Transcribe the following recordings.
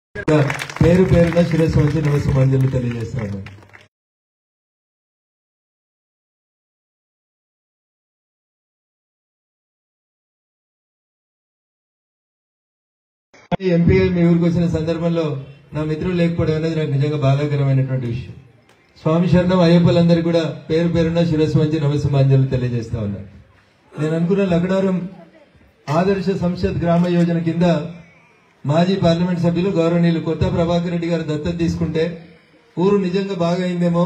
పేరు పేరున శిరస్సు వచ్చి నమస్సుమాంజలు తెలియజేస్తాను ఎంపీ మీ ఊరికి వచ్చిన సందర్భంలో నా మిత్రులు లేకపోవడం అనేది నాకు నిజంగా బాధాకరమైనటువంటి విషయం స్వామి శరణం అయ్యప్పలందరికీ కూడా పేరు పేరున శిరస్సు వంచి నమస్సుమాంజలు తెలియజేస్తా ఉన్నా నేను అనుకున్న లగ్నారం ఆదర్శ సంసద్ గ్రామ యోజన కింద మాజీ పార్లమెంట్ సభ్యులు గౌరవనీయులు కొత్త ప్రభాకర్ రెడ్డి గారు దత్తత తీసుకుంటే ఊరు నిజంగా బాగా అయిందేమో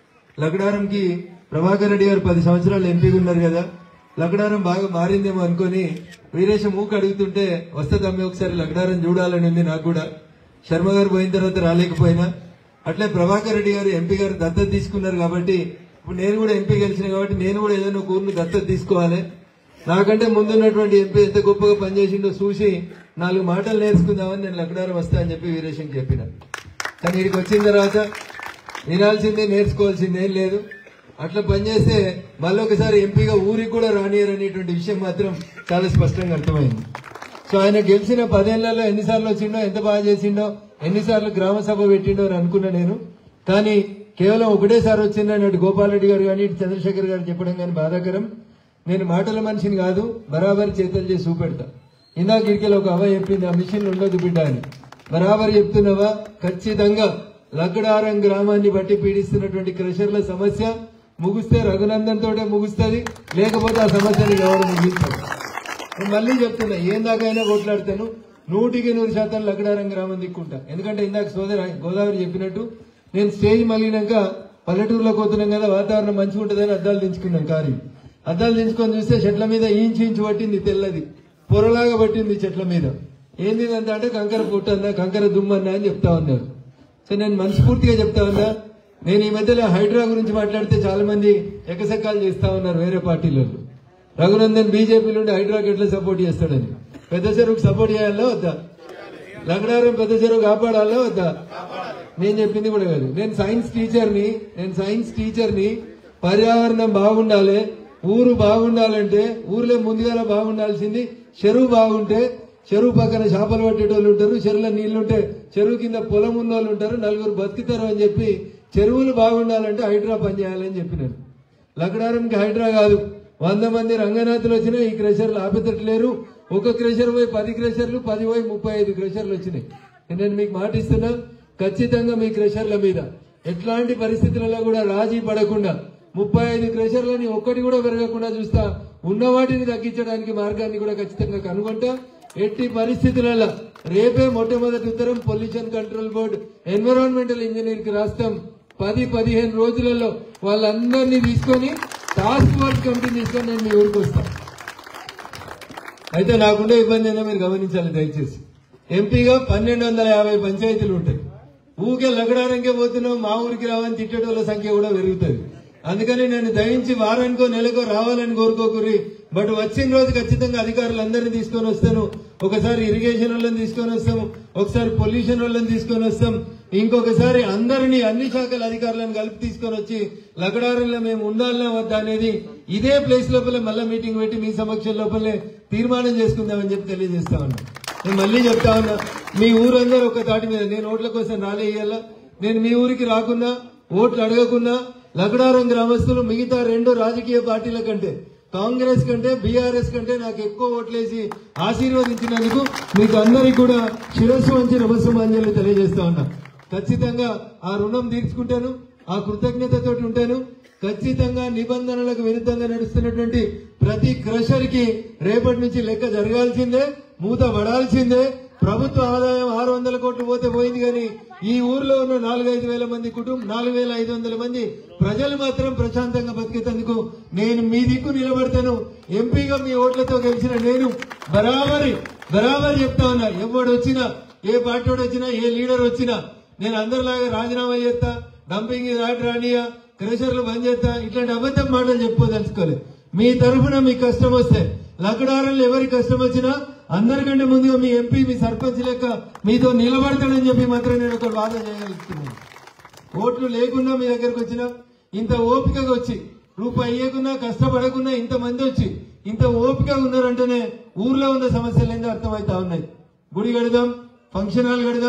లగడారంకి ప్రభాకర్ రెడ్డి గారు పది సంవత్సరాలు ఎంపీగా ఉన్నారు కదా లగడారం బాగా మారిందేమో అనుకొని వీరేశం ఊకు అడుగుతుంటే వస్తదమ్మి ఒకసారి లగడారం చూడాలని ఉంది నాకు కూడా శర్మ గారు పోయిన తర్వాత రాలేకపోయినా అట్లే ప్రభాకర్ రెడ్డి గారు ఎంపీ గారు దత్తత తీసుకున్నారు కాబట్టి ఇప్పుడు నేను కూడా ఎంపీ గెలిచిన కాబట్టి నేను కూడా ఏదైనా ఒక ఊరిని దత్తత తీసుకోవాలి నాకంటే ముందున్నటువంటి ఎంపీ ఎంత గొప్పగా పనిచేసిండో చూసి నాలుగు మాటలు నేర్చుకుందామని నేను లగ్నారం వస్తా అని చెప్పి వీరేశం చెప్పిన కానీ ఇక్కడికి వచ్చిన తర్వాత వినాల్సిందే నేర్చుకోవాల్సింది ఏం లేదు అట్లా పనిచేస్తే మళ్ళీ ఒకసారి ఎంపీగా ఊరికి కూడా రానియరు అనేటువంటి విషయం మాత్రం చాలా స్పష్టంగా అర్థమైంది సో ఆయన గెలిచిన పదేళ్లలో ఎన్నిసార్లు వచ్చిండో ఎంత బాగా చేసిండో ఎన్నిసార్లు గ్రామ సభ పెట్టిండో అని అనుకున్నా నేను కానీ కేవలం ఒకటేసారి వచ్చిందని అటు గోపాల్ రెడ్డి గారు కానీ ఇటు చంద్రశేఖర్ గారు చెప్పడం కానీ బాధాకరం నేను మాటల మనిషిని కాదు బరాబరి చేతులు చేసి చూపెడతా ఇందాక ఇడికెళ్ళి ఒక అవ చెప్పింది ఆ మిషన్ ఉండదు బిడ్డ అని బరాబరి చెప్తున్నావా ఖచ్చితంగా లక్కడారం గ్రామాన్ని బట్టి పీడిస్తున్నటువంటి క్రషర్ల సమస్య ముగిస్తే రఘునందన్ తోటే ముగుస్తుంది లేకపోతే ఆ సమస్యని ఎవరు ముగిస్తారు నేను మళ్ళీ చెప్తున్నా ఏం దాకైనా కొట్లాడతాను నూటికి నూరు శాతం లక్కడారం గ్రామం దిక్కుంటా ఎందుకంటే ఇందాక సోదర గోదావరి చెప్పినట్టు నేను స్టేజ్ మళ్ళినాక పల్లెటూరులోకి పోతున్నాం కదా వాతావరణం మంచిగా ఉంటుందని అద్దాలు దించుకున్నాం కారు అద్దాలు దించుకొని చూస్తే చెట్ల మీద ఇంచు ఇంచు పట్టింది తెల్లది పొరలాగా పట్టింది చెట్ల మీద ఏంది ఇదంతా అంటే కంకర పుట్టందా కంకర దుమ్మన్నా అని చెప్తా ఉన్నారు సో నేను మనస్ఫూర్తిగా చెప్తా ఉన్నా నేను ఈ మధ్యలో హైడ్రా గురించి మాట్లాడితే చాలా మంది ఎకసెక్కాలు చేస్తా ఉన్నారు వేరే పార్టీలలో రఘునందన్ బీజేపీ నుండి హైడ్రాకి ఎట్లా సపోర్ట్ చేస్తాడని పెద్ద చెరువుకు సపోర్ట్ చేయాలా వద్దా లగ్నారం పెద్ద చెరువు కాపాడాలా వద్దా నేను చెప్పింది కూడా కాదు నేను సైన్స్ టీచర్ని నేను సైన్స్ టీచర్ని పర్యావరణం బాగుండాలి ఊరు బాగుండాలంటే ఊర్లో ముందుగా బాగుండాల్సింది చెరువు బాగుంటే చెరువు పక్కన చేపలు పట్టేటోళ్ళు ఉంటారు చెరువులో నీళ్లు ఉంటే చెరువు కింద పొలం ఉన్న వాళ్ళు ఉంటారు నలుగురు బతుకుతారు అని చెప్పి చెరువులు బాగుండాలంటే హైడ్రా పనిచేయాలని చెప్పినాను లక్కడారంకి హైడ్రా కాదు వంద మంది రంగనాథులు వచ్చినా ఈ క్రెషర్లు ఆపేటట్లేరు ఒక క్రెషర్ పోయి పది క్రెషర్లు పది పోయి ముప్పై ఐదు క్రెషర్లు వచ్చినాయి నేను మీకు మాట ఇస్తున్నా ఖచ్చితంగా మీ క్రెషర్ల మీద ఎట్లాంటి పరిస్థితులలో కూడా రాజీ పడకుండా ముప్పై ఐదు క్రెషర్లని ఒక్కటి కూడా పెరగకుండా చూస్తా ఉన్న వాటిని తగ్గించడానికి మార్గాన్ని కూడా ఖచ్చితంగా కనుగొంటా ఎట్టి పరిస్థితులలో రేపే మొట్టమొదటి ఉత్తరం pollution control board environmental engineer కి రాస్తాం పది పదిహేను రోజులలో వాళ్ళందరినీ తీసుకొని టాస్క్ ఫోర్స్ కమిటీ తీసుకొని నేను మీ ఊరికి వస్తాను అయితే నాకుండే ఇబ్బంది అయినా మీరు గమనించాలి దయచేసి ఎంపీగా పన్నెండు వందల యాభై పంచాయతీలు ఉంటాయి ఊకే లగడానికే పోతున్నాం మా ఊరికి రావని తిట్టేటోళ్ళ సంఖ్య కూడా పెరుగుతుంది అందుకని నేను దయించి వారానికో నెలకో రావాలని కోరుకోకురి బట్ వచ్చిన రోజు ఖచ్చితంగా అధికారులందరినీ తీసుకొని వస్తాను ఒకసారి ఇరిగేషన్ వాళ్ళని తీసుకొని వస్తాము ఒకసారి పొల్యూషన్ వాళ్ళని తీసుకొని వస్తాం ఇంకొకసారి అందరినీ అన్ని శాఖల అధికారులను కలిపి తీసుకొని వచ్చి లగడారంలో మేము ఉండాలన్నా వద్దా అనేది ఇదే ప్లేస్ లోపలే మళ్ళీ మీటింగ్ పెట్టి మీ సమక్షం లోపలే తీర్మానం చేసుకుందామని చెప్పి తెలియజేస్తా ఉన్నా నేను మళ్ళీ చెప్తా ఉన్నా మీ ఊరందరూ ఒక తాటి మీద నేను ఓట్ల కోసం నాలే ఇయ్యాలా నేను మీ ఊరికి రాకున్నా ఓట్లు అడగకున్నా లగడారం గ్రామస్తులు మిగతా రెండు రాజకీయ పార్టీల కంటే కాంగ్రెస్ కంటే బీఆర్ఎస్ కంటే నాకు ఎక్కువ ఓట్లేసి ఆశీర్వదించినందుకు మీకు అందరికీ కూడా శిరస్సు వంచి నమస్సమాంజలి తెలియజేస్తా ఉన్నా ఖచ్చితంగా ఆ రుణం తీర్చుకుంటాను ఆ కృతజ్ఞతతోటి ఉంటాను ఖచ్చితంగా నిబంధనలకు విరుద్ధంగా నడుస్తున్నటువంటి ప్రతి క్రషర్ కి రేపటి నుంచి లెక్క జరగాల్సిందే మూత పడాల్సిందే ప్రభుత్వ ఆదాయం ఆరు వందల కోట్లు పోతే పోయింది కానీ ఈ ఊర్లో ఉన్న నాలుగైదు వేల మంది కుటుంబం నాలుగు వేల ఐదు వందల మంది ప్రజలు మాత్రం ప్రశాంతంగా బతికేందుకు నేను మీ దిక్కు నిలబడతాను ఎంపీగా మీ ఓట్లతో గెలిచిన నేను బరాబరి బరాబరి చెప్తా ఉన్నా ఎవడు వచ్చినా ఏ పార్టీ వాడు వచ్చినా ఏ లీడర్ వచ్చినా నేను అందరిలాగా రాజీనామా చేస్తా డంపింగ్ దాటి రానియా క్రెషర్లు బంద్ చేస్తా ఇట్లాంటి అబద్ధం మాటలు చెప్పుకోదలుచుకోలేదు మీ తరఫున మీ కష్టం వస్తే లక్కడారంలో ఎవరి కష్టం వచ్చినా అందరికంటే ముందుగా మీ ఎంపీ మీ సర్పంచ్ లెక్క మీతో నిలబడతాడని చెప్పి మాత్రం నేను ఒక వాదన చేయగలుగుతున్నాను ఓట్లు లేకున్నా మీ దగ్గరకు వచ్చినా ఇంత ఓపికగా వచ్చి రూపాయి ఇయ్యకున్నా కష్టపడకున్నా ఇంత మంది వచ్చి ఇంత ఓపికగా ఉన్నారంటేనే ఊర్లో ఉన్న సమస్యలు ఏందో అర్థమవుతా ఉన్నాయి గుడి కడదాం ఫంక్షన్ హాల్ కడదాం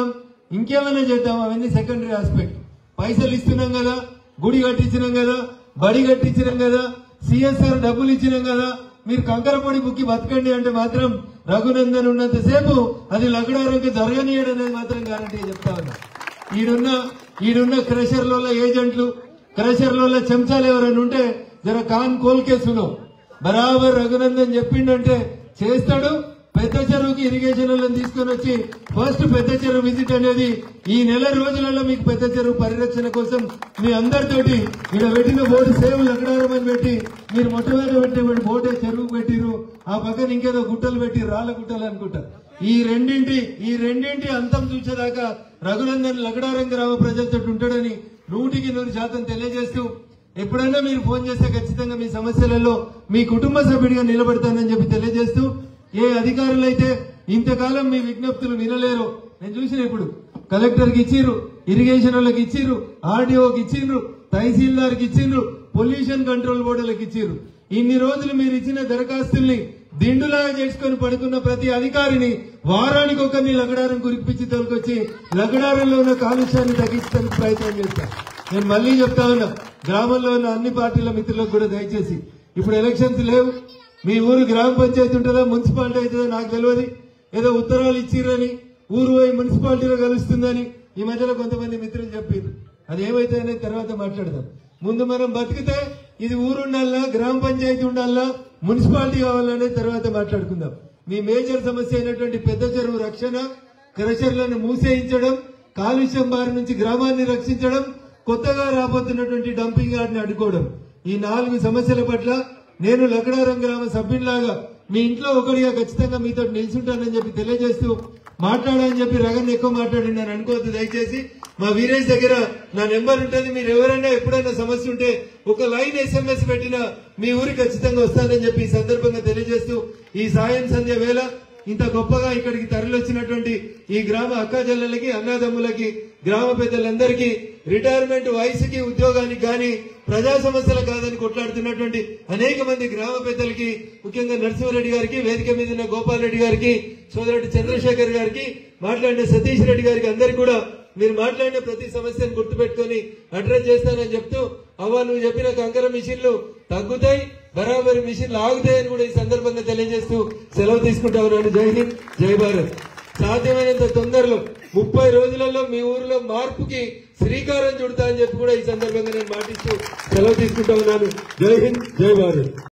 ఇంకేమైనా చేద్దాం అవన్నీ సెకండరీ ఆస్పెక్ట్ పైసలు ఇస్తున్నాం కదా గుడి కట్టించినాం కదా బడి కట్టించినాం కదా సిఎస్ఆర్ డబ్బులు ఇచ్చినాం కదా మీరు కంకరపొడి బుక్కి బతకండి అంటే మాత్రం రఘునందన్ ఉన్నంతసేపు అది లగడారంకి జరగనీయడం అనేది మాత్రం గ్యారంటీ చెప్తా ఉన్నా ఈడున్న ఈడున్న క్రషర్ల ఏజెంట్లు క్రషర్ల చెంచాలు ఎవరైనా ఉంటే జర కాన్ కోల్కేసును బరాబర్ రఘునందన్ చెప్పిండంటే చేస్తాడు పెద్ద చెరువుకి ఇరిగేషన్ వాళ్ళని తీసుకొని వచ్చి ఫస్ట్ పెద్ద చెరువు విజిట్ అనేది ఈ నెల రోజులలో మీకు పెద్ద చెరువు పరిరక్షణ కోసం మీ అందరితోటి ఇక్కడ పెట్టిన బోర్డు సేవ్ లగ్నారం అని పెట్టి మీరు మొట్టమొదటి పెట్టిన బోర్డే చెరువు పెట్టిరు ఆ పక్కన ఇంకేదో గుట్టలు పెట్టి రాళ్ళ గుట్టలు అనుకుంటా ఈ రెండింటి ఈ రెండింటి అంతం చూసేదాకా రఘునందన్ లగడారం గ్రామ ప్రజలతో ఉంటాడని నూటికి నూరు శాతం తెలియజేస్తూ ఎప్పుడైనా మీరు ఫోన్ చేస్తే ఖచ్చితంగా మీ సమస్యలలో మీ కుటుంబ సభ్యుడిగా నిలబడతానని చెప్పి తెలియజేస్తూ ఏ అధికారులైతే ఇంతకాలం మీ విజ్ఞప్తులు వినలేరు నేను చూసిన ఇప్పుడు కలెక్టర్ కి ఇచ్చిర్రు ఇరిగేషన్ వాళ్ళకి ఇచ్చిర్రు ఆర్డీఓకి ఇచ్చిండ్రు తహసీల్దార్ కి ఇచ్చిండ్రు పొల్యూషన్ కంట్రోల్ బోర్డులకు ఇచ్చిర్రు ఇన్ని రోజులు మీరు ఇచ్చిన దరఖాస్తుల్ని దిండులాగా చేసుకొని పడుకున్న ప్రతి అధికారిని వారానికి ఒకరిని లగడారం కురిపించి తోలుకొచ్చి లగడారంలో ఉన్న కాలుష్యాన్ని తగ్గించడానికి ప్రయత్నం చేస్తాను నేను మళ్ళీ చెప్తా ఉన్నా గ్రామంలో ఉన్న అన్ని పార్టీల మిత్రులకు కూడా దయచేసి ఇప్పుడు ఎలక్షన్స్ లేవు మీ ఊరు గ్రామ పంచాయతీ ఉంటుందా మున్సిపాలిటీ అవుతుందా నాకు తెలియదు ఏదో ఉత్తరాలు ఇచ్చిర్రని ఊరు పోయి మున్సిపాలిటీలో కలుస్తుందని ఈ మధ్యలో కొంతమంది మిత్రులు చెప్పారు అది ఏమైతే అనేది తర్వాత మాట్లాడదాం ముందు మనం బతికితే ఇది ఊరు ఉండాలా గ్రామ పంచాయతీ ఉండాలా మున్సిపాలిటీ కావాలనే తర్వాత మాట్లాడుకుందాం మీ మేజర్ సమస్య అయినటువంటి పెద్ద చెరువు రక్షణ క్రషర్లను మూసేయించడం కాలుష్యం బారి నుంచి గ్రామాన్ని రక్షించడం కొత్తగా రాబోతున్నటువంటి డంపింగ్ యార్డ్ని అడ్డుకోవడం ఈ నాలుగు సమస్యల పట్ల నేను లకడారం గ్రామ సభ్యునిలాగా మీ ఇంట్లో ఒకటిగా ఖచ్చితంగా మీతో నిల్చుంటానని చెప్పి తెలియజేస్తూ మాట్లాడని చెప్పి రగన్ ఎక్కువ మాట్లాడి నేను అనుకోవద్దు దయచేసి మా వీరేష్ దగ్గర నా నెంబర్ ఉంటుంది మీరు ఎవరైనా ఎప్పుడైనా సమస్య ఉంటే ఒక లైన్ ఎస్ఎంఎస్ పెట్టినా మీ ఊరికి ఖచ్చితంగా వస్తానని చెప్పి ఈ సందర్భంగా తెలియజేస్తూ ఈ సాయం సంధ్య వేళ ఇంత గొప్పగా ఇక్కడికి తరలివచ్చినటువంటి ఈ గ్రామ అక్కాజల్లలకి అన్నదమ్ములకి గ్రామ పెద్దలందరికీ రిటైర్మెంట్ వయసుకి ఉద్యోగానికి గాని ప్రజా సమస్యలు కాదని కొట్లాడుతున్నటువంటి అనేక మంది గ్రామ పెద్దలకి ముఖ్యంగా నరసింహారెడ్డి గారికి వేదిక మీద ఉన్న గోపాల్ రెడ్డి గారికి సోదరుడు చంద్రశేఖర్ గారికి మాట్లాడిన సతీష్ రెడ్డి గారికి అందరికి కూడా మీరు మాట్లాడిన ప్రతి సమస్యను గుర్తుపెట్టుకొని అడ్రస్ చేస్తానని చెప్తూ అవ్వ నువ్వు చెప్పిన కంకర మిషన్లు తగ్గుతాయి బరాబరి మిషన్లు ఆగుతాయని కూడా ఈ సందర్భంగా తెలియజేస్తూ సెలవు తీసుకుంటా ఉన్నాను జై హింద్ జై భారత్ సాధ్యమైనంత తొందరలో ముప్పై రోజులలో మీ ఊరిలో మార్పుకి శ్రీకారం చుడతా అని చెప్పి కూడా ఈ సందర్భంగా నేను మాటిస్తూ సెలవు తీసుకుంటా ఉన్నాను జై హింద్ జై భారత్